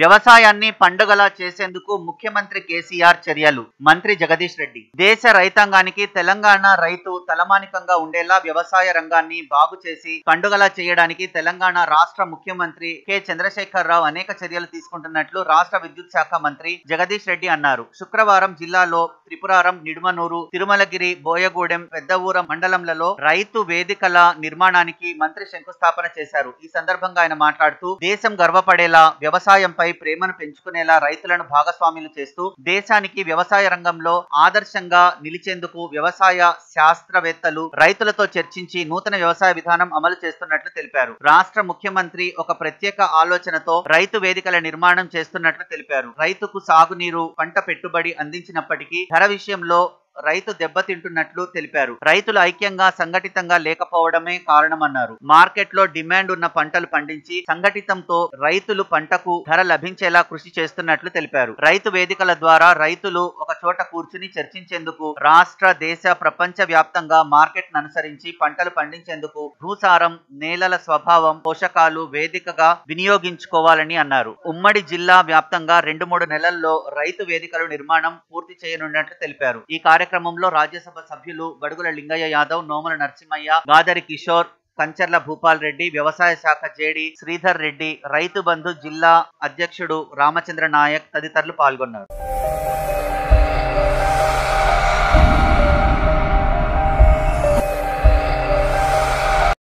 వ్యవసాయాన్ని పండుగలా చేసేందుకు ముఖ్యమంత్రి కేసీఆర్ చర్యలు మంత్రి జగదీష్ రెడ్డి దేశ రైతాంగానికి తెలంగాణ రైతు తలమానికంగా ఉండేలా వ్యవసాయ రంగాన్ని బాగు చేసి పండుగలా చేయడానికి తెలంగాణ రాష్ట్ర ముఖ్యమంత్రి కె చంద్రశేఖర్ రావు అనేక చర్యలు తీసుకుంటున్నట్లు రాష్ట్ర విద్యుత్ శాఖ మంత్రి జగదీష్ రెడ్డి అన్నారు శుక్రవారం జిల్లాలో త్రిపురారం నిడుమనూరు తిరుమలగిరి బోయగూడెం పెద్దవూరం మండలంలలో రైతు వేదికల నిర్మాణానికి మంత్రి శంకుస్థాపన చేశారు ఈ సందర్భంగా ఆయన మాట్లాడుతూ దేశం గర్వపడేలా వ్యవసాయంపై ప్రేమను పెంచుకునేలా రైతులను భాగస్వాములు చేస్తూ దేశానికి వ్యవసాయ రంగంలో ఆదర్శంగా నిలిచేందుకు వ్యవసాయ శాస్త్రవేత్తలు రైతులతో చర్చించి నూతన వ్యవసాయ విధానం అమలు చేస్తున్నట్లు తెలిపారు రాష్ట్ర ముఖ్యమంత్రి ఒక ప్రత్యేక ఆలోచనతో రైతు వేదికల నిర్మాణం చేస్తున్నట్లు తెలిపారు రైతుకు సాగునీరు పంట పెట్టుబడి అందించినప్పటికీ ధర విషయంలో రైతు దెబ్బతింటున్నట్లు తెలిపారు రైతులు ఐక్యంగా సంఘటితంగా లేకపోవడమే కారణమన్నారు మార్కెట్ లో డిమాండ్ ఉన్న పంటలు పండించి సంఘటితంతో రైతులు పంటకు ధర లభించేలా కృషి చేస్తున్నట్లు తెలిపారు రైతు వేదికల ద్వారా రైతులు ఒక చోట కూర్చుని చర్చించేందుకు రాష్ట్ర దేశ ప్రపంచ వ్యాప్తంగా మార్కెట్ అనుసరించి పంటలు పండించేందుకు భూసారం నేలల స్వభావం పోషకాలు వేదికగా వినియోగించుకోవాలని అన్నారు ఉమ్మడి జిల్లా వ్యాప్తంగా రెండు మూడు నెలల్లో రైతు వేదికల నిర్మాణం పూర్తి చేయనున్నట్లు తెలిపారు ఈ కార్యక్రమంలో రాజ్యసభ సభ్యులు గడుగుల లింగయ్య యాదవ్ నోముల నరసింహయ్య గాదరి కిషోర్ కంచర్ల భూపాల్ రెడ్డి వ్యవసాయ శాఖ జేడి శ్రీధర్ రెడ్డి రైతు బంధు జిల్లా అధ్యక్షుడు రామచంద్ర నాయక్ తదితరులు పాల్గొన్నారు